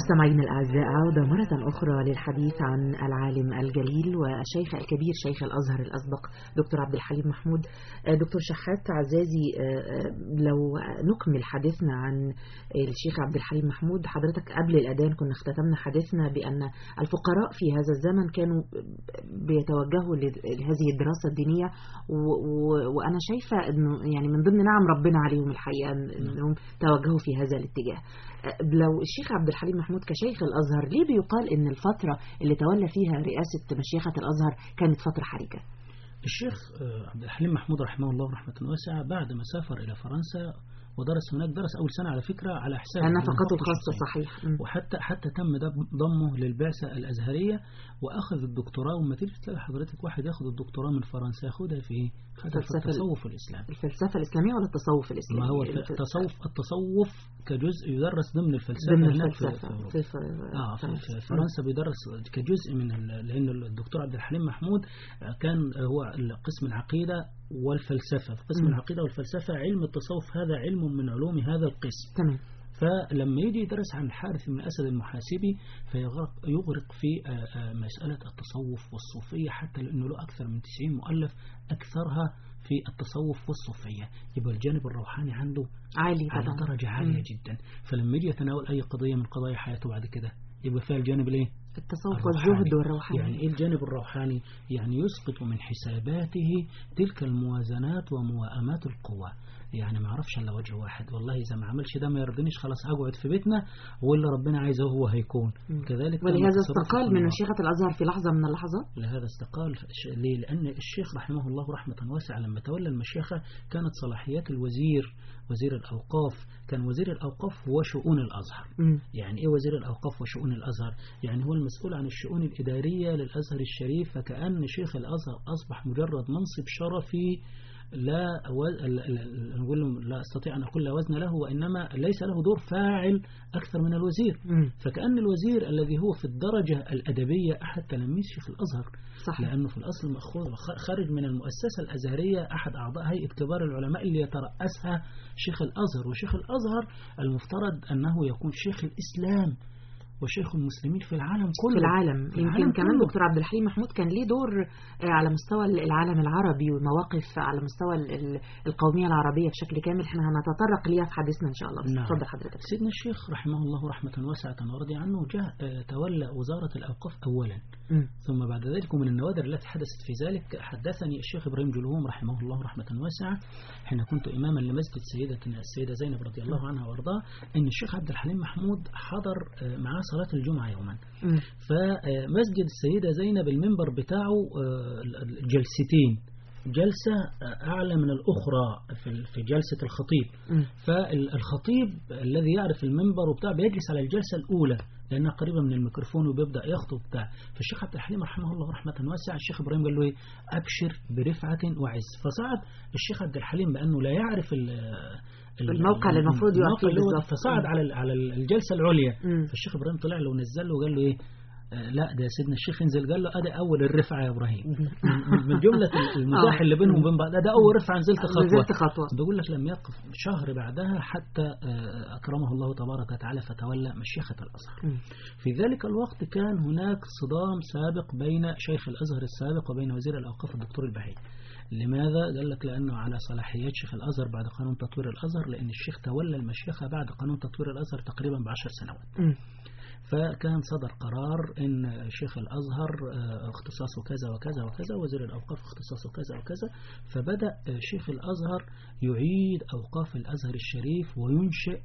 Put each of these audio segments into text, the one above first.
مستمعينا الأعزاء عودة مرة أخرى للحديث عن العالم الجليل والشيخ الكبير شيخ الأزهر الأسبق دكتور عبد الحليم محمود دكتور شحات عزازي لو نكمل حديثنا عن الشيخ عبد الحليم محمود حضرتك قبل الأذان كنا اختتمنا حديثنا بأن الفقراء في هذا الزمن كانوا بيتوجهوا لهذه الدراسة الدينية وأنا شايفة أنه يعني من ضمن نعم ربنا عليهم الحقيقة أنهم توجهوا في هذا الاتجاه لو الشيخ عبد الحليم محمود كشيخ الأزهر ليه بيقال أن الفترة اللي تولى فيها رئاسة مشيخة الأزهر كانت فترة حرجة الشيخ عبد الحليم محمود رحمه الله رحمة واسعة بعد ما سافر إلى فرنسا ودرس هناك درس أول سنة على فكرة على حساب نفقته الخاصة صحيح وحتى حتى تم ضمه للبعثة الأزهرية وأخذ الدكتوراه وما تيجي تلاقي حضرتك واحد ياخذ الدكتوراه من فرنسا ياخدها في إيه؟ خدها في التصوف الإسلامي الفلسفة الإسلامية ولا التصوف الإسلامي؟ ما هو التصوف التصوف كجزء يدرس ضمن الفلسفة ضمن هناك الفلسفة في, في, آه في, في فرنسا بيدرس كجزء من لأن الدكتور عبد الحليم محمود كان هو قسم العقيدة والفلسفة في قسم م. العقيدة والفلسفة علم التصوف هذا علم من علوم هذا القسم تمام فلما يجي يدرس عن الحارث بن أسد المحاسبي فيغرق يغرق في مسألة التصوف والصوفية حتى لأنه له أكثر من 90 مؤلف أكثرها في التصوف والصوفية يبقى الجانب الروحاني عنده عالي على طبعا. درجة عالية جدا فلما يجي يتناول أي قضية من قضايا حياته بعد كده يبقى فيها الجانب الايه التصوف والزهد والروحاني يعني ايه الجانب الروحاني يعني يسقط من حساباته تلك الموازنات وموائمات القوى يعني ما اعرفش الا وجه واحد والله اذا ما عملش ده ما يرضينيش خلاص اقعد في بيتنا واللي ربنا عايزه هو هيكون م. كذلك ولهذا استقال من مشيخة الازهر في لحظة من اللحظات لهذا استقال ليه لان الشيخ رحمه الله رحمة واسعة لما تولى المشيخة كانت صلاحيات الوزير وزير الأوقاف كان وزير الأوقاف هو شؤون الأزهر م. يعني إيه وزير الأوقاف وشؤون الأزهر يعني هو المسؤول عن الشؤون الإدارية للأزهر الشريف فكأن شيخ الأزهر أصبح مجرد منصب شرفي لا نقول لا استطيع أن أقول لا وزن له وإنما ليس له دور فاعل أكثر من الوزير م. فكأن الوزير الذي هو في الدرجة الأدبية أحد تلاميذ شيخ الأزهر صح. لأنه في الأصل مأخوذ خارج من المؤسسة الأزهرية أحد أعضاء هيئة كبار العلماء اللي يترأسها شيخ الأزهر وشيخ الأزهر المفترض أنه يكون شيخ الإسلام وشيخ المسلمين في العالم كله في العالم في يمكن العالم كمان كله. دكتور عبد الحليم محمود كان ليه دور على مستوى العالم العربي ومواقف على مستوى ال- القومية العربية بشكل كامل احنا هنتطرق ليها في حديثنا ان شاء الله بس نعم. اتفضل حضرتك سيدنا الشيخ رحمه الله رحمة واسعة ورضي عنه جاء آه، تولى وزارة الأوقاف أولا م. ثم بعد ذلك ومن النوادر التي حدثت في ذلك حدثني الشيخ إبراهيم جلوم رحمه الله رحمة واسعة حين كنت إماما لمسجد سيدتنا السيدة زينب رضي الله عنها وارضاها أن الشيخ عبد الحليم محمود حضر آه، معاه صلاة الجمعة يوما م. فمسجد السيدة زينب المنبر بتاعه آه، جلستين جلسة آه، أعلى من الأخرى في- في جلسة الخطيب م. فالخطيب الذي يعرف المنبر وبتاع بيجلس على الجلسة الأولى لأنها قريبة من الميكروفون وبيبدأ يخطب بتاع فالشيخ عبد الحليم رحمه الله رحمة واسعة الشيخ إبراهيم قال له إيه أبشر برفعة وعز فصعد الشيخ عبد الحليم بأنه لا يعرف ال ال- الموقع اللي المفروض يقف الموقع فيه اللي هو- بالظبط. فصعد على ال- على الجلسة العليا م. فالشيخ إبراهيم طلع له ونزل له وقال له إيه آه، لا ده سيدنا الشيخ ينزل قال له ادي اول الرفعه يا ابراهيم من- من جمله المزاح آه. اللي بينهم وبين بعض ده اول رفعه نزلت خطوه نزلت خطوة بيقول لك لم يقف شهر بعدها حتى آه، أكرمه الله تبارك وتعالى فتولى مشيخة الأزهر م. في ذلك الوقت كان هناك صدام سابق بين شيخ الأزهر السابق وبين وزير الأوقاف الدكتور البهي لماذا؟ قال لك لأنه على صلاحيات شيخ الأزهر بعد قانون تطوير الأزهر لأن الشيخ تولى المشيخة بعد قانون تطوير الأزهر تقريبا بعشر سنوات م. فكان صدر قرار ان شيخ الازهر آه، اختصاصه كذا وكذا وكذا وزير الاوقاف اختصاصه كذا وكذا فبدا آه، شيخ الازهر يعيد اوقاف الازهر الشريف وينشئ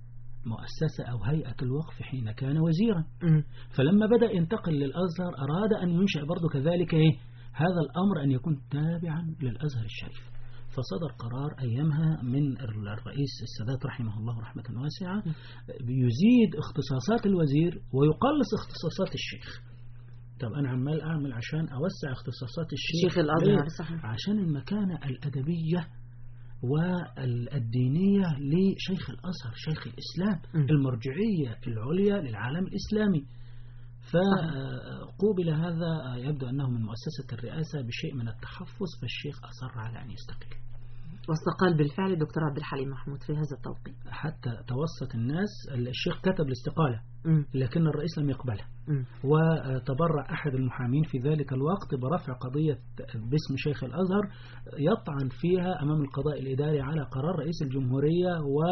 مؤسسة أو هيئة الوقف حين كان وزيرا م. فلما بدأ ينتقل للأزهر أراد أن ينشئ برضه كذلك إيه؟ هذا الأمر أن يكون تابعا للأزهر الشريف فصدر قرار أيامها من الرئيس السادات رحمه الله رحمة واسعة يزيد اختصاصات الوزير ويقلص اختصاصات الشيخ طب أنا عمال أعمل عشان أوسع اختصاصات الشيخ شيخ الازهر ليه؟ صحيح عشان المكانة الأدبية والدينية لشيخ الأزهر شيخ الإسلام م. المرجعية العليا للعالم الإسلامي فقوبل هذا يبدو أنه من مؤسسة الرئاسة بشيء من التحفظ فالشيخ أصر على أن يستقل واستقال بالفعل الدكتور عبد الحليم محمود في هذا التوقيت حتى توسط الناس الشيخ كتب الاستقالة مم. لكن الرئيس لم يقبلها مم. وتبرع أحد المحامين في ذلك الوقت برفع قضية باسم شيخ الأزهر يطعن فيها أمام القضاء الإداري على قرار رئيس الجمهورية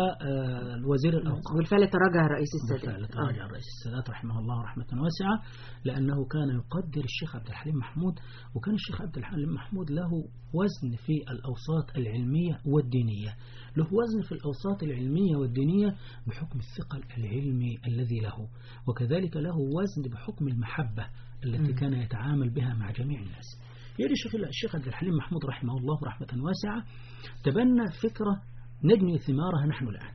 ووزير الأوقاف بالفعل تراجع رئيس السادات بالفعل تراجع الرئيس السادات رحمه الله رحمة واسعة لأنه كان يقدر الشيخ عبد الحليم محمود وكان الشيخ عبد الحليم محمود له وزن في الأوساط العلمية والدينية له وزن في الأوساط العلمية والدينية بحكم الثقل العلمي الذي له وكذلك له وزن بحكم المحبة التي مم. كان يتعامل بها مع جميع الناس يلي الشيخ الشيخ عبد الحليم محمود رحمه الله رحمة واسعة تبنى فكرة نجني ثمارها نحن الآن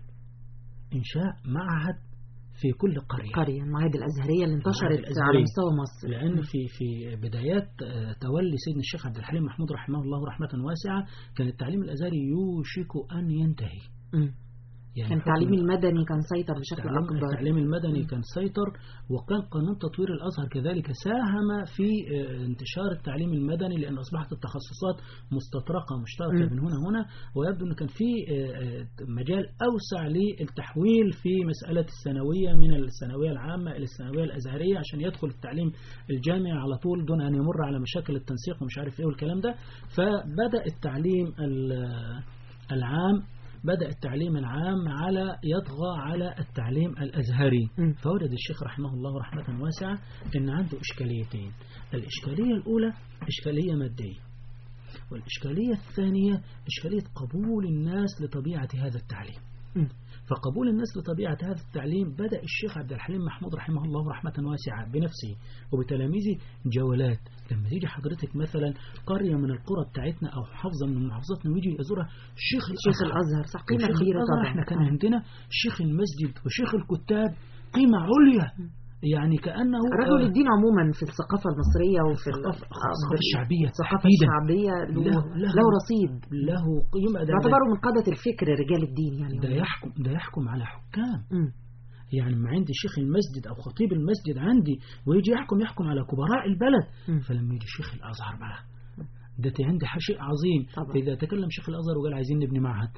إنشاء معهد في كل قرية قرية المعاهد الأزهرية اللي انتشرت المعاهد الأزهرية. على مستوى مصر لأن في في بدايات آه، تولي سيدنا الشيخ عبد الحليم محمود رحمه الله رحمة واسعة كان التعليم الأزهري يوشك أن ينتهي مم. يعني كان حكم التعليم المدني كان سيطر بشكل التعليم, أكبر التعليم المدني كان سيطر وكان قانون تطوير الأزهر كذلك ساهم في آه، انتشار التعليم المدني لأن أصبحت التخصصات مستطرقة مشتركة مم. من هنا هنا ويبدو أن كان في آه، آه، مجال أوسع للتحويل في مسألة الثانوية من الثانوية العامة إلى الثانوية الأزهرية عشان يدخل التعليم الجامعي على طول دون أن يمر على مشاكل التنسيق ومش عارف إيه والكلام ده فبدأ التعليم ال- العام بدأ التعليم العام على يطغى على التعليم الأزهري مم. فوجد الشيخ رحمه الله رحمة واسعة أن عنده إشكاليتين الإشكالية الأولى إشكالية مادية والإشكالية الثانية إشكالية قبول الناس لطبيعة هذا التعليم مم. فقبول الناس لطبيعة هذا التعليم بدأ الشيخ عبد الحليم محمود رحمه الله رحمة واسعة بنفسه وبتلاميذه جولات لما تيجي حضرتك مثلا قرية من القرى بتاعتنا أو محافظة من محافظاتنا ويجي يزورها شيخ شيخ الأزهر صح قيمة وشيخ كبيرة الأزهر طبعا احنا كان آه. عندنا شيخ المسجد وشيخ الكتاب قيمة عليا يعني كأنه رجل آه، الدين عموما في الثقافة المصرية وفي ال- الثقافة آه، الثقافة الشعبية الثقافة تحديدا الشعبية له, له- له- له رصيد له قيمة ده, يعتبروا من قادة الفكر رجال الدين يعني ده يحكم ده يحكم على حكام مم. يعني ما عندي شيخ المسجد أو خطيب المسجد عندي ويجي يحكم يحكم على كبراء البلد مم. فلما يجي شيخ الأزهر بقى ده تي عندي شيء عظيم طبعا. فإذا تكلم شيخ الأزهر وقال عايزين نبني معهد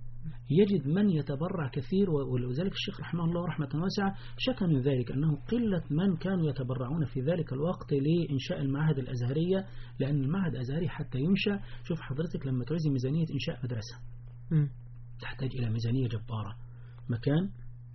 يجد من يتبرع كثير و- ولذلك الشيخ رحمه الله رحمة واسعة شكى من ذلك أنه قلة من كانوا يتبرعون في ذلك الوقت لإنشاء المعاهد الأزهرية لأن المعهد الأزهري حتى ينشأ شوف حضرتك لما تعوزي ميزانية إنشاء مدرسة مم. تحتاج إلى ميزانية جبارة مكان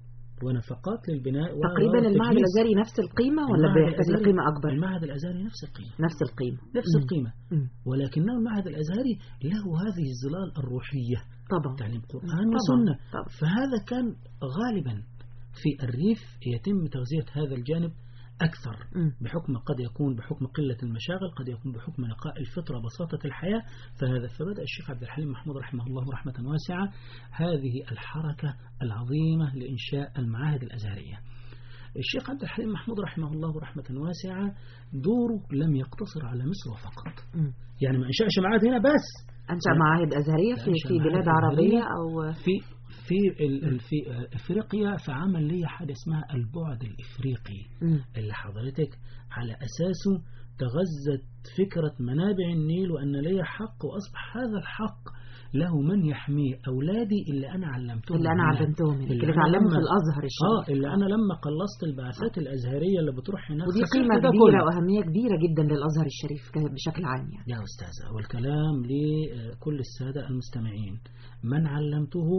ونفقات للبناء و- تقريبا المعهد والتجهيز. الأزهري نفس القيمة ولا المعهد بيحتاج الأزهري- لقيمة أكبر المعهد الأزهري نفس القيمة نفس القيمة نفس مم. القيمة مم. ولكنه المعهد الأزهري له هذه الظلال الروحية طبعا تعليم قرآن طبعا. وسنة طبعا. فهذا كان غالبا في الريف يتم تغذية هذا الجانب أكثر مم. بحكم قد يكون بحكم قلة المشاغل قد يكون بحكم نقاء الفطرة بساطة الحياة فهذا فبدأ الشيخ عبد الحليم محمود رحمه الله رحمة واسعة هذه الحركة العظيمة لإنشاء المعاهد الأزهرية الشيخ عبد الحليم محمود رحمه الله رحمة واسعة دوره لم يقتصر على مصر فقط مم. يعني ما انشأش معاهد هنا بس أنشأ معاهد أزهرية في أنشأ في معاهد بلاد أزهرية. عربية أو في في ال- ال- في افريقيا فعمل لي حاجه اسمها البعد الافريقي مم. اللي حضرتك على اساسه تغذت فكره منابع النيل وان لي حق واصبح هذا الحق له من يحميه اولادي اللي انا علمتهم اللي أنا منها. علمتهم اللي اللي أنا اتعلموا في لما- الأزهر اه الشريف اللي انا لما قلصت البعثات الازهريه اللي بتروح هناك ودي خسرت قيمة ده كبيرة كله. وأهمية كبيرة جدا للأزهر الشريف ك- بشكل عام يعني يا أستاذة والكلام لكل السادة المستمعين من علمته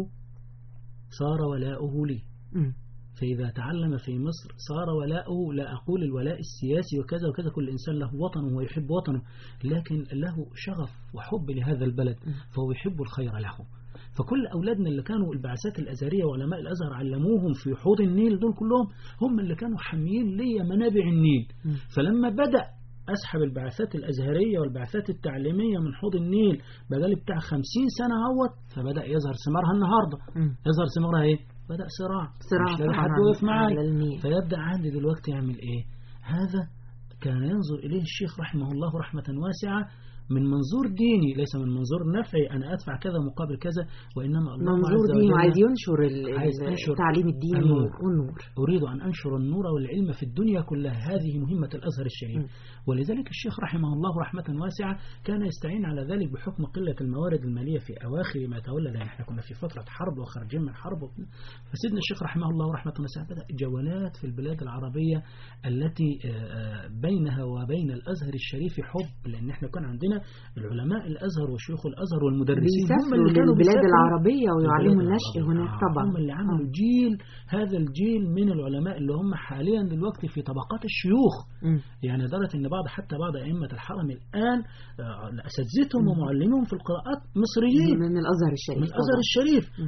صار ولاؤه لي مم. فإذا تعلم في مصر صار ولاؤه لا أقول الولاء السياسي وكذا وكذا كل إنسان له وطنه ويحب وطنه لكن له شغف وحب لهذا البلد فهو يحب الخير له فكل أولادنا اللي كانوا البعثات الأزهرية وعلماء الأزهر علموهم في حوض النيل دول كلهم هم اللي كانوا حاميين لي منابع النيل مم. فلما بدأ أسحب البعثات الأزهرية والبعثات التعليمية من حوض النيل بقالي بتاع خمسين سنة اهوت فبدأ يظهر ثمارها النهاردة مم. يظهر ثمارها إيه؟ بدأ صراع صراع مش لاقي طبعاً حد يقف معاي على النيل. فيبدأ عندي دلوقتي يعمل إيه؟ هذا كان ينظر إليه الشيخ رحمه الله رحمة واسعة من منظور ديني ليس من منظور نفعي أنا أدفع كذا مقابل كذا وإنما الله منظور عز ديني وجل وعايز ينشر ال- عايز ال- ينشر التعليم الديني النور. والنور أريد أن أنشر النور والعلم في الدنيا كلها هذه مهمة الأزهر الشريف م. ولذلك الشيخ رحمه الله رحمة واسعة كان يستعين على ذلك بحكم قلة الموارد المالية في أواخر ما تولى لأن احنا كنا في فترة حرب وخارجين من حرب وكده. فسيدنا الشيخ رحمه الله رحمة واسعة بدأ جولات في البلاد العربية التي آه، آه، بينها وبين الأزهر الشريف حب لأن احنا كان عندنا العلماء الأزهر وشيوخ الأزهر والمدرسين هم بيسافروا اللي كانوا للبلاد بيسافروا العربية ويعلموا البلاد النشء العربية. هناك آه، طبعا هم اللي عملوا جيل هذا الجيل من العلماء اللي هم حاليا دلوقتي في طبقات الشيوخ مم. يعني لدرجة ان بعض حتى بعض ائمة الحرم الان آه، اساتذتهم ومعلميهم في القراءات مصريين من الأزهر الشريف من الازهر طبعاً. الشريف مم.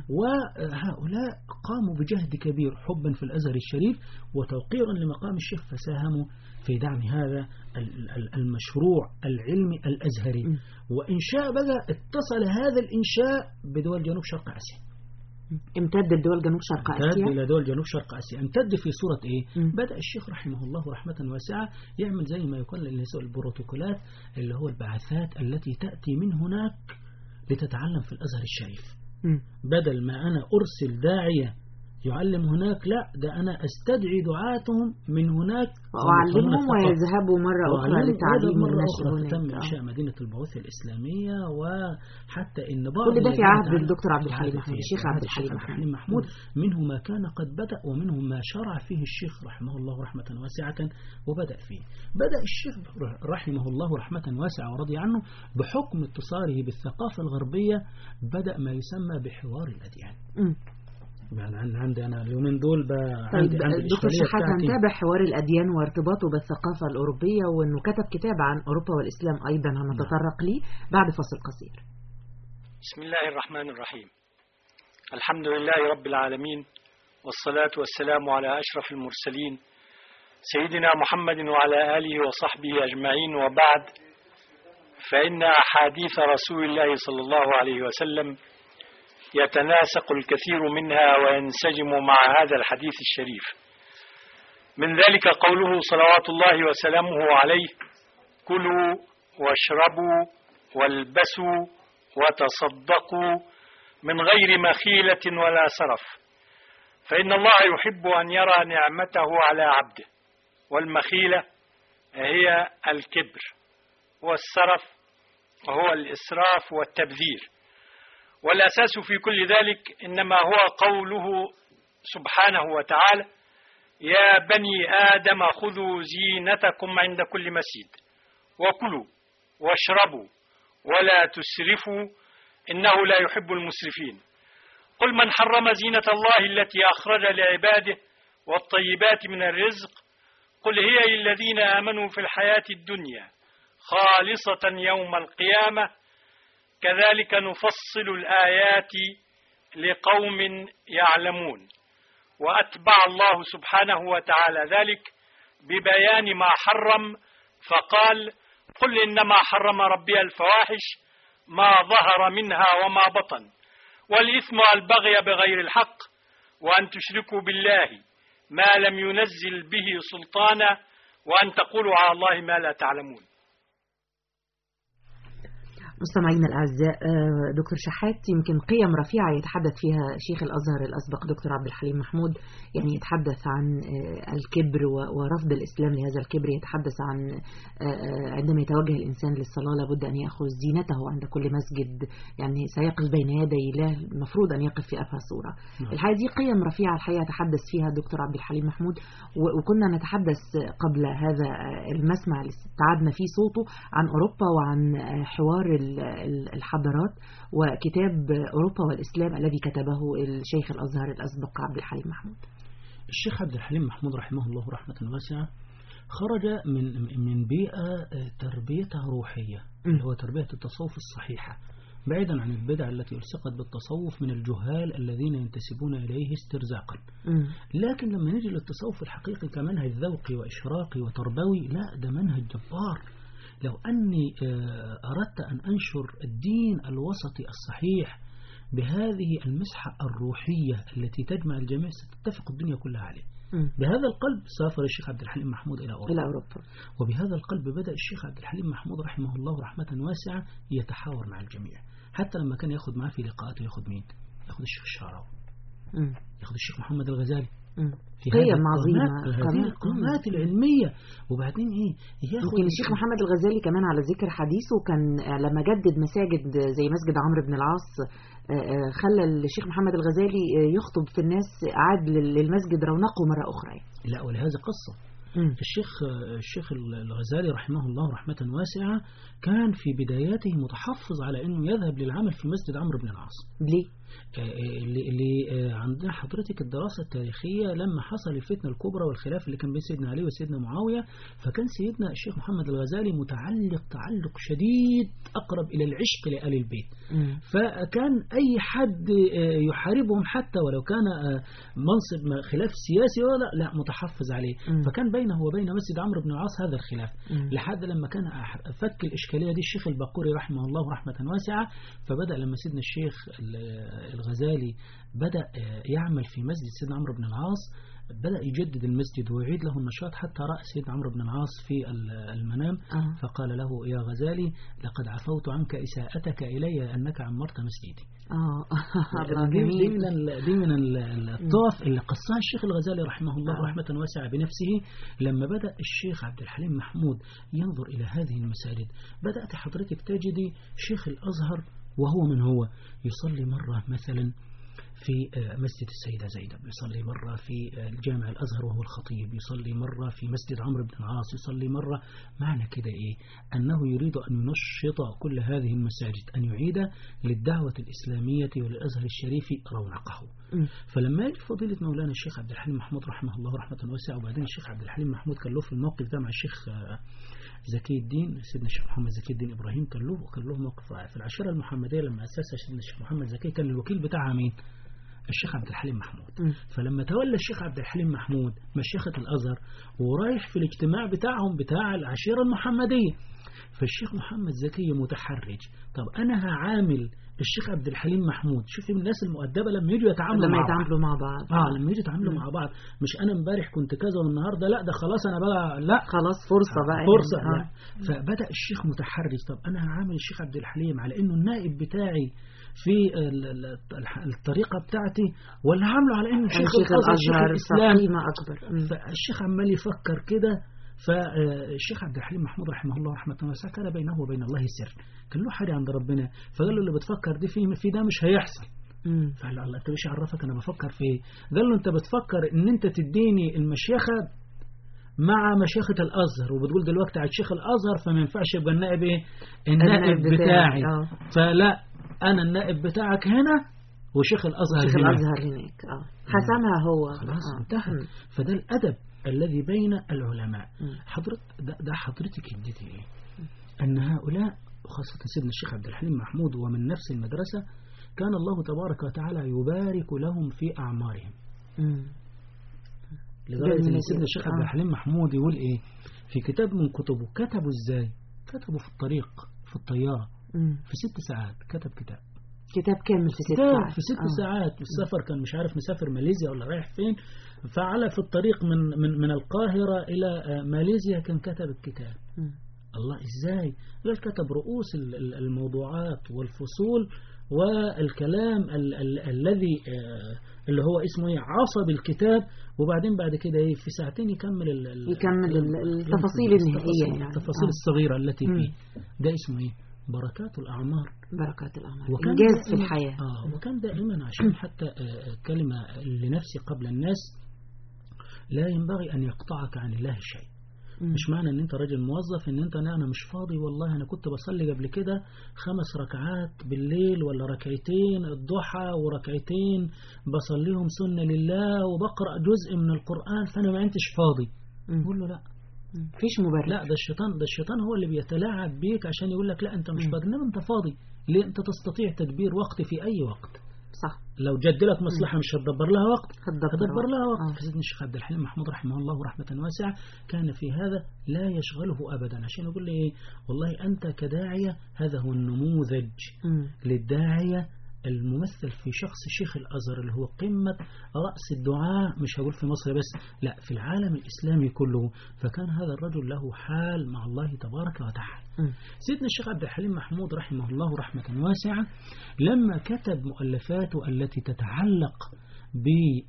وهؤلاء قاموا بجهد كبير حبا في الازهر الشريف وتوقيرا لمقام الشيخ فساهموا في دعم هذا ال- ال- المشروع العلمي الازهري مم. وانشاء بقى اتصل هذا الانشاء بدول جنوب شرق اسيا امتد لدول جنوب شرق امتد آسيا إلى دول جنوب شرق آسيا امتد في صورة إيه؟ مم. بدأ الشيخ رحمه الله رحمة واسعة يعمل زي ما يقال اللي هو البروتوكولات اللي هو البعثات التي تأتي من هناك لتتعلم في الأزهر الشريف مم. بدل ما أنا أرسل داعية يعلم هناك لا ده أنا أستدعي دعاتهم من هناك وأعلمهم يفهمون الثقافة. ويذهبوا مرة أخرى وعلمهم لتعليم مرة النشء أخرى تم هناك آه. إنشاء مدينة البعوث الإسلامية وحتى إن بعض كل ده في الذين عهد تعلم- الدكتور عبد في الحليم عهد- محمود، في الشيخ عهد عبد الحليم الشيخ محمود. الحليم محمود منه ما كان قد بدأ ومنه ما شرع فيه الشيخ رحمه الله رحمة واسعة وبدأ فيه بدأ الشيخ رحمه الله رحمة واسعة ورضي عنه بحكم اتصاله بالثقافة الغربية بدأ ما يسمى بحوار الأديان مم. يعني عن- عندي أنا اليومين دول بقى طيب عندي عندي دكتور الإشكالية شحات بتاعتي. هنتابع حوار الأديان وارتباطه بالثقافة الأوروبية وأنه كتب كتاب عن أوروبا والإسلام أيضا هنتطرق ليه بعد فصل قصير بسم الله الرحمن الرحيم الحمد لله رب العالمين والصلاة والسلام على أشرف المرسلين سيدنا محمد وعلى آله وصحبه أجمعين وبعد فإن أحاديث رسول الله صلى الله عليه وسلم يتناسق الكثير منها وينسجم مع هذا الحديث الشريف من ذلك قوله صلوات الله وسلامه عليه كلوا واشربوا والبسوا وتصدقوا من غير مخيلة ولا سرف فإن الله يحب أن يرى نعمته على عبده والمخيلة هي الكبر والسرف وهو الإسراف والتبذير والأساس في كل ذلك إنما هو قوله سبحانه وتعالى يا بني آدم خذوا زينتكم عند كل مسجد وكلوا واشربوا ولا تسرفوا إنه لا يحب المسرفين قل من حرم زينة الله التي أخرج لعباده والطيبات من الرزق قل هي للذين آمنوا في الحياة الدنيا خالصة يوم القيامة كذلك نفصل الآيات لقوم يعلمون وأتبع الله سبحانه وتعالى ذلك ببيان ما حرم فقال قل إنما حرم ربي الفواحش ما ظهر منها وما بطن والإثم والبغي بغير الحق وأن تشركوا بالله ما لم ينزل به سلطانا وأن تقولوا على الله ما لا تعلمون مستمعينا الأعزاء آه، دكتور شحات يمكن قيم رفيعة يتحدث فيها شيخ الأزهر الأسبق دكتور عبد الحليم محمود يعني يتحدث عن آه، الكبر و- ورفض الإسلام لهذا الكبر يتحدث عن آه، آه، عندما يتوجه الإنسان للصلاة لابد أن يأخذ زينته عند كل مسجد يعني سيقف بين يدي الله المفروض أن يقف في أفهى صورة نعم. الحقيقة دي قيم رفيعة الحقيقة تحدث فيها دكتور عبد الحليم محمود و- وكنا نتحدث قبل هذا المسمع اللي استعدنا فيه صوته عن أوروبا وعن حوار ال- ال- الحضارات وكتاب أوروبا والإسلام الذي كتبه الشيخ الأزهر الأسبق عبد الحليم محمود الشيخ عبد الحليم محمود رحمه الله رحمة واسعة خرج من من بيئة آه، تربيتها روحية م. اللي هو تربية التصوف الصحيحة بعيدا عن البدع التي ألصقت بالتصوف من الجهال الذين ينتسبون إليه استرزاقا مم. لكن لما نيجي للتصوف الحقيقي كمنهج ذوقي وإشراقي وتربوي لا ده منهج جبار لو أني آه، أردت أن أنشر الدين الوسطي الصحيح بهذه المسحة الروحية التي تجمع الجميع ستتفق الدنيا كلها عليه مم. بهذا القلب سافر الشيخ عبد الحليم محمود إلى أوروبا إلى أوروبا وبهذا القلب بدأ الشيخ عبد الحليم محمود رحمه الله رحمة واسعة يتحاور مع الجميع حتى لما كان ياخذ معاه في لقاءاته ياخذ مين؟ ياخذ الشيخ الشعراوي مم. ياخذ الشيخ محمد الغزالي مم. في قيم هذه عظيمة. القامات- هذه قامات. القامات العلمية وبعدين إيه ياخذ يمكن الشيخ محمد الغزالي كمان على ذكر حديثه كان لما جدد مساجد زي مسجد عمرو بن العاص آه، آه، خلى الشيخ محمد الغزالي آه، يخطب في الناس عاد لل- للمسجد رونقه مرة أخرى يعني. لا ولهذا قصة مم. الشيخ الشيخ الغزالي رحمه الله رحمة واسعة كان في بداياته متحفظ على أنه يذهب للعمل في مسجد عمرو بن العاص ليه؟ آه، اللي اللي آه، عندنا حضرتك الدراسة التاريخية لما حصل الفتنة الكبرى والخلاف اللي كان بين سيدنا علي وسيدنا معاوية فكان سيدنا الشيخ محمد الغزالي متعلق تعلق شديد أقرب إلى العشق لآل البيت مم. فكان أي حد آه، يحاربهم حتى ولو كان آه، منصب ما- خلاف سياسي ولا لا متحفظ عليه مم. فكان بينه وبين مسجد عمرو بن العاص هذا الخلاف مم. لحد لما كان أح- فك الإشكالية دي الشيخ البقوري رحمه الله رحمة واسعة فبدأ لما سيدنا الشيخ ال- الغزالي بدأ آه، يعمل في مسجد سيدنا عمرو بن العاص بدأ يجدد المسجد ويعيد له النشاط حتى رأى سيدنا عمرو بن العاص في ال- المنام آه. فقال له يا غزالي لقد عفوت عنك إساءتك إلي أنك عمرت مسجدي اه الله دي, دي جميل من ال- دي من ال- ال- الطرف اللي قصها الشيخ الغزالي رحمه الله آه. رحمة واسعة بنفسه لما بدأ الشيخ عبد الحليم محمود ينظر إلى هذه المساجد بدأت حضرتك تجدي شيخ الأزهر وهو من هو يصلي مرة مثلا في آه، مسجد السيدة زينب يصلي مرة في آه، الجامع الأزهر وهو الخطيب يصلي مرة في مسجد عمرو بن العاص يصلي مرة معنى كده إيه أنه يريد أن ينشط كل هذه المساجد أن يعيد للدعوة الإسلامية وللأزهر الشريف رونقه مم. فلما يجي فضيلة مولانا الشيخ عبد الحليم محمود رحمه الله رحمة واسعة وبعدين الشيخ عبد الحليم محمود كان له في الموقف ده مع الشيخ آه، زكي الدين سيدنا الشيخ محمد زكي الدين إبراهيم كان له كان له موقف في العشيرة المحمدية لما أسسها سيدنا الشيخ محمد زكي كان الوكيل بتاعها مين؟ الشيخ عبد الحليم محمود مم. فلما تولى الشيخ عبد الحليم محمود مشيخة الأزهر ورايح في الاجتماع بتاعهم بتاع العشيرة المحمدية فالشيخ محمد زكي متحرج طب أنا هعامل الشيخ عبد الحليم محمود شوفي الناس المؤدبة لما يجوا يتعاملوا لما مع بعض يتعاملوا مع بعض اه لما يجوا يتعاملوا مع بعض مش انا امبارح كنت كذا والنهارده لا ده خلاص انا بقى لا خلاص فرصة بقى فرصة يعني. لا فبدأ الشيخ متحرج طب أنا هعامل الشيخ عبد الحليم على إنه النائب بتاعي في ال- ال- الح- الطريقة بتاعتي ولا عامله على إنه آه. شيخ شيخ الأزهر شيخ الأزهر الإسلام قيمة أكبر مم. فالشيخ عمال يفكر كده فالشيخ عبد الحليم محمود رحمه الله رحمة واسعة كان بينه وبين الله سر كان له حاجة عند ربنا فقال له اللي بتفكر دي في في ده مش هيحصل مم. فقال له الله انت مش عرفك انا بفكر في ايه قال له انت بتفكر ان انت تديني المشيخة مع مشيخة الازهر وبتقول دلوقتي على الشيخ الازهر فما ينفعش يبقى النائب ايه النائب النائب بتاعي آه. فلا انا النائب بتاعك هنا وشيخ الازهر شيخ هنا الأزهر هناك اه حسمها هو خلاص آه. انتهى مم. فده الادب الذي بين العلماء مم. حضرت ده, ده حضرتك اديتي ايه ان هؤلاء وخاصة سيدنا الشيخ عبد الحليم محمود ومن نفس المدرسة كان الله تبارك وتعالى يبارك لهم في أعمارهم مم. لدرجة جميل أن سيدنا الشيخ عبد آه. الحليم محمود يقول إيه في كتاب من كتبه كتبه إزاي كتبه في الطريق في الطيارة مم. في ست ساعات كتب كتاب كتاب كامل في ست كتاب ساعات في ست آه. ساعات السفر كان مش عارف مسافر ماليزيا ولا رايح فين فعلى في الطريق من من من القاهرة إلى آه، ماليزيا كان كتب الكتاب مم. الله إزاي قال كتب رؤوس ال- ال- الموضوعات والفصول والكلام ال ال الذي آه، اللي هو اسمه ايه عصب الكتاب وبعدين بعد كده ايه في ساعتين يكمل ال ال يكمل ال- التفاصيل التفاصيل- النهائية يعني. التفاصيل آه. الصغيرة التي مم. فيه ده اسمه ايه بركات الأعمار بركات الأعمال وكان إنجاز في دائماً- الحياة آه وكان دائما عشان حتى آه، كلمة لنفسي قبل الناس لا ينبغي أن يقطعك عن الله شيء مم. مش معنى ان انت راجل موظف ان انت لا انا مش فاضي والله انا كنت بصلي قبل كده خمس ركعات بالليل ولا ركعتين الضحى وركعتين بصليهم سنة لله وبقرأ جزء من القرآن فانا ما انتش فاضي مم. يقول له لا مم. مفيش مبرر لا ده الشيطان ده الشيطان هو اللي بيتلاعب بيك عشان يقول لك لا انت مش مم. فاضي انما انت فاضي ليه انت تستطيع تدبير وقت في اي وقت صح لو جد لك مصلحة مش هتدبر لها وقت هتدبر هتدبر لها وقت آه. فسيدنا الشيخ عبد الحليم محمود رحمه الله رحمة واسعة كان في هذا لا يشغله أبدا عشان يقول لي إيه والله أنت كداعية هذا هو النموذج مم. للداعية الممثل في شخص شيخ الأزهر اللي هو قمة رأس الدعاء مش هقول في مصر بس لا في العالم الإسلامي كله فكان هذا الرجل له حال مع الله تبارك وتعالى مم. سيدنا الشيخ عبد الحليم محمود رحمه الله رحمة واسعة لما كتب مؤلفاته التي تتعلق ب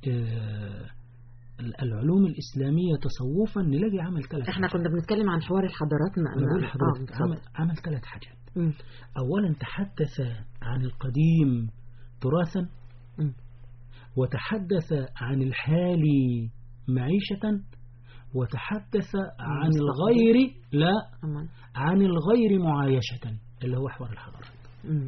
آه، العلوم الإسلامية تصوفا نلاقي عمل ثلاث احنا حاجات. كنا بنتكلم عن حوار الحضارات ما أنا بقول ما- لحضرتك اتفضل. عمل, عمل ثلاث حاجات مم. أولا تحدث عن القديم تراثا مم. وتحدث عن الحالي معيشة وتحدث عن المستقبل. الغير لا أمان. عن الغير معايشة اللي هو حوار الحضارة مم.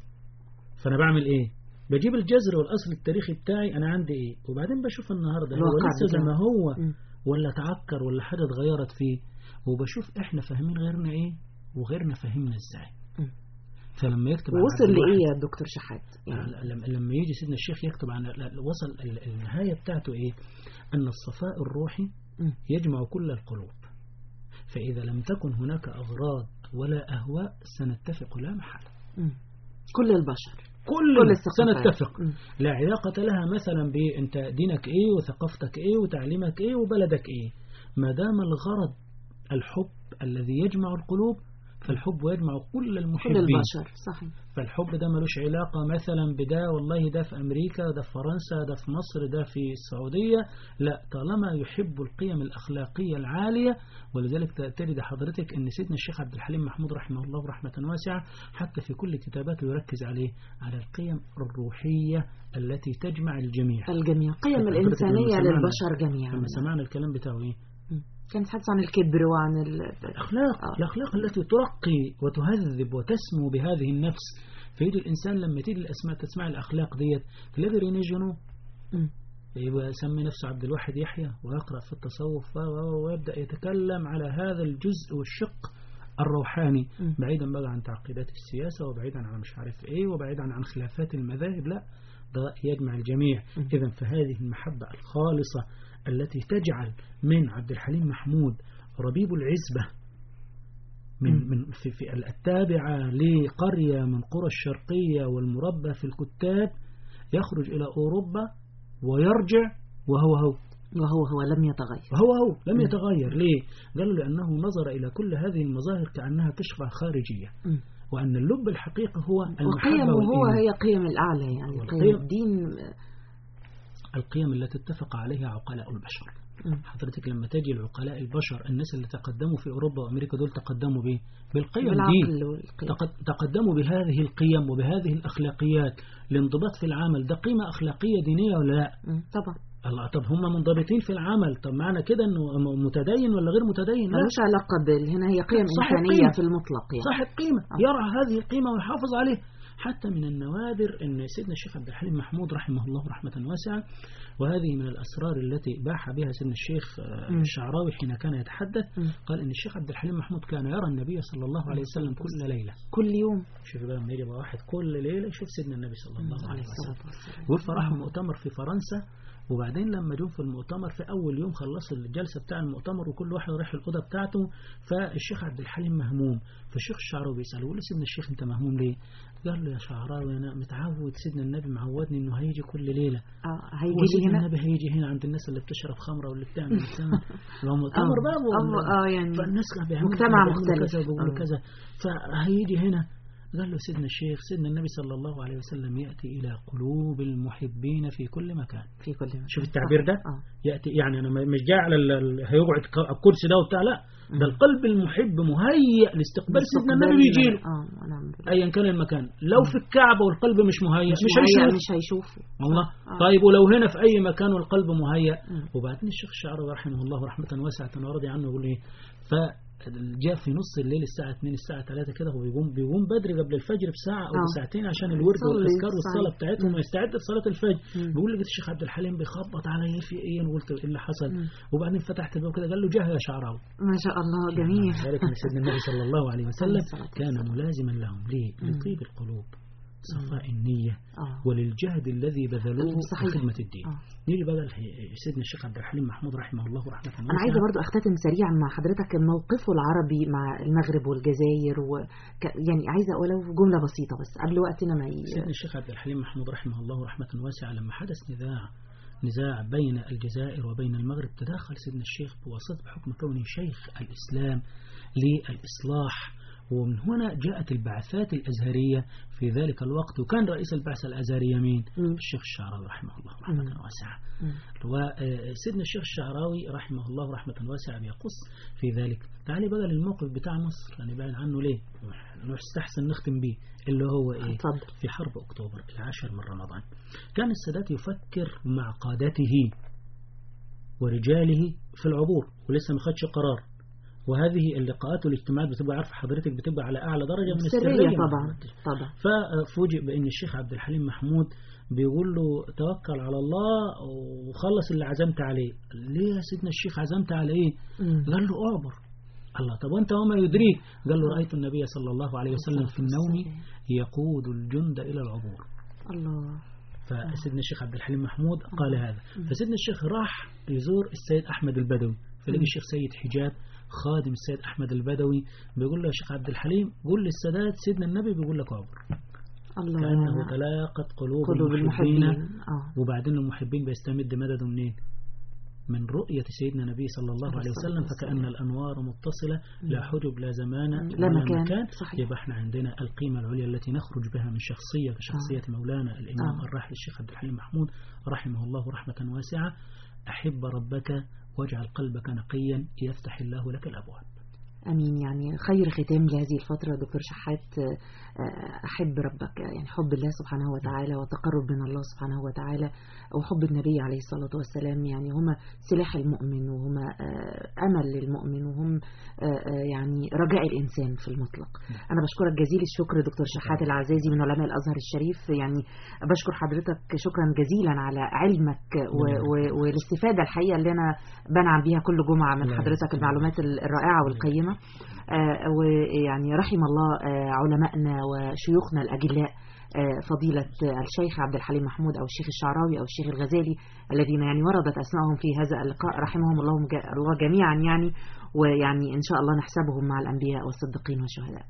فأنا بعمل إيه بجيب الجذر والأصل التاريخي بتاعي أنا عندي إيه وبعدين بشوف النهاردة هو الواقع لسه زي ما بتاعه. هو مم. ولا تعكر ولا حاجة اتغيرت فيه وبشوف إحنا فاهمين غيرنا إيه وغيرنا فاهمنا إزاي مم. فلما يكتب عن وصل عبد الواحد- لإيه يا دكتور شحات يعني لما لما يجي سيدنا الشيخ يكتب عن وصل ال- النهاية بتاعته إيه أن الصفاء الروحي مم. يجمع كل القلوب فإذا لم تكن هناك أغراض ولا أهواء سنتفق لا محالة مم. كل البشر كل كل الثقافات سنتفق مم. لا علاقة لها مثلا بأنت دينك إيه وثقافتك إيه وتعليمك إيه وبلدك إيه ما دام الغرض الحب الذي يجمع القلوب فالحب يجمع كل كل المحبين البشر صحيح فالحب ده ملوش علاقة مثلا بده والله ده في أمريكا ده في فرنسا ده في مصر ده في السعودية لا طالما يحب القيم الأخلاقية العالية ولذلك تجد حضرتك أن سيدنا الشيخ عبد الحليم محمود رحمه الله رحمة واسعة حتى في كل كتاباته يركز عليه على القيم الروحية التي تجمع الجميع الجميع قيم حضرتك الإنسانية لما سمعنا- للبشر جميعا لما سمعنا الكلام بتاعه إيه مم. كان يتحدث عن الكبر وعن ال... الأخلاق آه. الأخلاق التي ترقي وتهذب وتسمو بهذه النفس فيجي الإنسان لما تيجي الأسماء تسمع الأخلاق ديت تلاقي ريني جنو مم. يبقى يسمي نفسه عبد الواحد يحيى ويقرأ في التصوف و- و- ويبدأ يتكلم على هذا الجزء والشق الروحاني مم. بعيدا بقى عن تعقيدات السياسة وبعيدا عن مش عارف ايه وبعيدا عن خلافات المذاهب لا ده يجمع الجميع مم. إذا فهذه المحبة الخالصة التي تجعل من عبد الحليم محمود ربيب العزبة من مم. من في, في التابعة لقرية من قرى الشرقية والمربى في الكتاب يخرج إلى أوروبا ويرجع وهو هو وهو هو لم يتغير وهو هو لم مم. يتغير ليه؟ قالوا لأنه نظر إلى كل هذه المظاهر كأنها كشفة خارجية مم. وأن اللب الحقيقي هو المحبة وقيمه هو والإيمان. هي قيم الأعلى يعني والقيم- قيم الدين القيم التي اتفق عليها عقلاء البشر مم. حضرتك لما تجي العقلاء البشر الناس اللي تقدموا في أوروبا وأمريكا دول تقدموا بإيه؟ بالقيم دي بالعقل والقيم تقد- تقدموا بهذه القيم وبهذه الأخلاقيات الانضباط في العمل ده قيمة أخلاقية دينية ولا لا مم. طبعا الله طب هم منضبطين في العمل طب معنى كده انه م- متدين ولا غير متدين لا ملوش علاقة بال هنا هي قيم صاحب إنسانية قيمة. في المطلق يعني صاحب قيمة آه. يرعى هذه القيمة ويحافظ عليها حتى من النوادر أن سيدنا الشيخ عبد الحليم محمود رحمه الله رحمة واسعة وهذه من الأسرار التي باح بها سيدنا الشيخ آه، مم. الشعراوي حين كان يتحدث مم. قال أن الشيخ عبد الحليم محمود كان يرى النبي صلى الله عليه وسلم كل ليلة كل يوم شوف بقى لما يجي بقى واحد كل ليلة يشوف سيدنا النبي صلى الله عليه عليه وسلم الصلاة والسلام يقول فراحوا مؤتمر في فرنسا وبعدين لما جم في المؤتمر في أول يوم خلصوا الجلسة بتاع المؤتمر وكل واحد راح الأوضة بتاعته فالشيخ عبد الحليم مهموم فالشيخ الشعراوي بيسأله يقول له سيدنا الشيخ أنت مهموم ليه؟ قال له يا شعراوي أنا متعود سيدنا النبي معودني إنه هيجي كل ليلة اه هيجي لي وسيدنا هنا النبي هيجي هنا عند الناس اللي بتشرب خمرة واللي بتعمل بتاع لو مؤتمر آه. بقى اه اه يعني فالناس كانوا بيعملوا مجتمع كذا وبيعملوا مختلف. كذا وبيقولوا آه. كذا فهيجي هنا قال له سيدنا الشيخ سيدنا النبي صلى الله عليه وسلم يأتي إلى قلوب المحبين في كل مكان في كل مكان شوف التعبير ده اه يأتي يعني أنا مش جاي على ال- ال- هيقعد ك- الكرسي ده وبتاع لا ده القلب المحب مهيئ لاستقبال سيدنا النبي بيجي له اه ونعم بالله. أيا كان المكان لو في الكعبة والقلب مش مهيئ مش, مهيأ هيشوف مش هيشوفه والله آه. طيب ولو هنا في أي مكان والقلب مهيأ مم. وبعدين الشيخ الشعراوي رحمه الله رحمة واسعة ورضي عنه يقول إيه فجاء في نص الليل الساعة 2 الساعة 3 كده هو بيقوم بيقوم بدري قبل الفجر بساعة أو آه. بساعتين عشان الورد يصلي والأذكار صحيح. والصلاة بتاعتهم مم. ويستعد لصلاة الفجر مم. بيقول لقيت الشيخ عبد الحليم بيخبط عليا في إيه أنا قلت إيه اللي حصل مم. وبعدين فتحت الباب كده قال له جه يا شعراوي ما شاء الله جميل ذلك من سيدنا النبي صلى الله عليه عليه وسلم الصلاة كان والسلام. ملازما لهم ليه؟ مم. لطيب القلوب صفاء النية آه. وللجهد الذي بذلوه صحيح. في خدمة الدين آه. نيجي بقى لح- سيدنا الشيخ عبد الحليم محمود رحمه الله رحمة أنا عايزة برضو أختتم سريعا مع حضرتك موقفه العربي مع المغرب والجزائر و... ك... يعني عايزة ولو جملة بسيطة بس قبل وقتنا ما ي... سيدنا الشيخ عبد الحليم محمود رحمه الله رحمة واسعة لما حدث نزاع نزاع بين الجزائر وبين المغرب تداخل سيدنا الشيخ بواسطة بحكم كونه شيخ الإسلام للإصلاح ومن هنا جاءت البعثات الأزهرية في ذلك الوقت وكان رئيس البعثة الأزهرية مين؟ مم. الشيخ الشعراوي رحمه الله رحمة مم. واسعة مم. وسيدنا الشيخ الشعراوي رحمه الله رحمة واسعة بيقص في ذلك تعالي بقى للموقف بتاع مصر يعني بعد عنه ليه نستحسن نختم بيه اللي هو ايه اتفضل في حرب أكتوبر العاشر من رمضان كان السادات يفكر مع قادته ورجاله في العبور ولسه ما خدش قرار وهذه اللقاءات والاجتماعات بتبقى عارفه حضرتك بتبقى على أعلى درجة من سرية السرية طبعا طبعا ففوجئ بأن الشيخ عبد الحليم محمود بيقول له توكل على الله وخلص اللي عزمت عليه ليه يا سيدنا الشيخ عزمت على ايه مم. قال له اعبر الله طب وانت وما يدريك قال له رأيت النبي صلى الله عليه وسلم في النوم يقود الجند إلى العبور الله فسيدنا الشيخ عبد الحليم محمود قال هذا فسيدنا الشيخ راح يزور السيد أحمد البدوي فلقي الشيخ سيد حجاب خادم السيد أحمد البدوي بيقول له يا شيخ عبد الحليم قول للسادات سيدنا النبي بيقول لك عبر الله كأنه تلاقت قلوب, قلوب المحبين المحبين اه وبعدين المحبين بيستمد مدده منين من رؤية سيدنا النبي صلى الله عليه عليه الصلاة وسلم والسلام. فكأن الأنوار متصلة لا حجب لا زمان لا ولا مكان. مكان صحيح. يبقى احنا عندنا القيمة العليا التي نخرج بها من شخصية كشخصية مولانا الإمام آه. الراحل الشيخ عبد الحليم محمود رحمه الله رحمة واسعة أحب ربك واجعل قلبك نقيا يفتح الله لك الأبواب امين يعني خير ختام لهذه الفتره دكتور شحات آه، احب ربك يعني حب الله سبحانه وتعالى وتقرب من الله سبحانه وتعالى وحب النبي عليه الصلاه والسلام يعني هما سلاح المؤمن وهما آه، امل للمؤمن وهم آه، آه، يعني رجاء الانسان في المطلق انا بشكرك جزيل الشكر دكتور شحات العزازي من علماء الازهر الشريف يعني بشكر حضرتك شكرا جزيلا على علمك و- و- والاستفاده الحقيقه اللي انا بنعم بيها كل جمعه من الله حضرتك يسلمك. المعلومات الرائعه والقيمه آه، ويعني رحم الله آه، علمائنا وشيوخنا الأجلاء آه، فضيلة آه، الشيخ عبد الحليم محمود أو الشيخ الشعراوي أو الشيخ الغزالي الذين يعني وردت أسمائهم في هذا اللقاء رحمهم الله جا- الله جميعا يعني ويعني إن شاء الله نحسبهم مع الأنبياء والصديقين والشهداء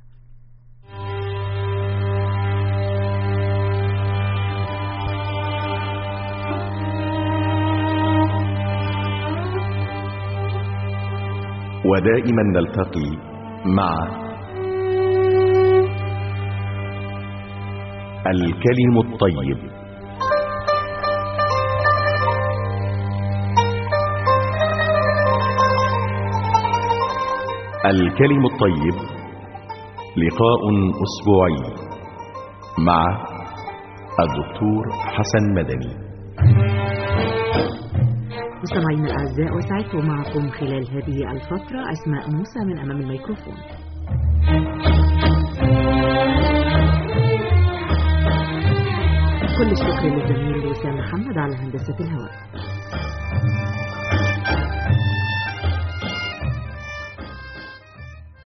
ودائما نلتقي مع الكلم الطيب الكلم الطيب لقاء أسبوعي مع الدكتور حسن مدني مستمعينا الأعزاء وسعدت معكم خلال هذه الفترة أسماء موسى من أمام الميكروفون كل الشكر للزميل وسام محمد على هندسة الهواء